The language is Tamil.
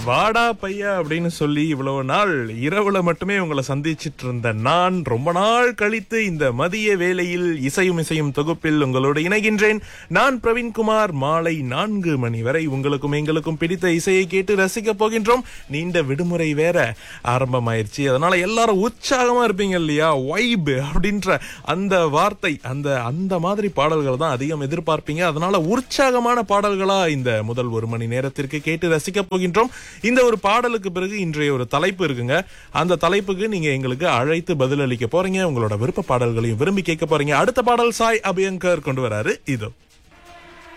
வாடா பையா அப்படின்னு சொல்லி இவ்வளவு நாள் இரவுல மட்டுமே உங்களை சந்திச்சிட்டு இருந்த நான் ரொம்ப நாள் கழித்து இந்த மதிய வேளையில் இசையும் இசையும் தொகுப்பில் உங்களோடு இணைகின்றேன் நான் பிரவீன்குமார் மாலை நான்கு மணி வரை உங்களுக்கும் எங்களுக்கும் பிடித்த இசையை கேட்டு ரசிக்க போகின்றோம் நீண்ட விடுமுறை வேற ஆரம்பமாயிருச்சு அதனால எல்லாரும் உற்சாகமா இருப்பீங்க இல்லையா வைப் அப்படின்ற அந்த வார்த்தை அந்த அந்த மாதிரி பாடல்கள் தான் அதிகம் எதிர்பார்ப்பீங்க அதனால உற்சாகமான பாடல்களா இந்த முதல் ஒரு மணி நேரத்திற்கு கேட்டு ரசிக்க போகின்றோம் இந்த ஒரு பாடலுக்கு பிறகு இன்றைய ஒரு தலைப்பு இருக்குங்க அந்த தலைப்புக்கு நீங்க எங்களுக்கு அழைத்து பதிலளிக்க போறீங்க உங்களோட விருப்ப பாடல்களையும் விரும்பி கேட்க போறீங்க அடுத்த பாடல் சாய் அபியங்கர் கொண்டு வராரு இதோ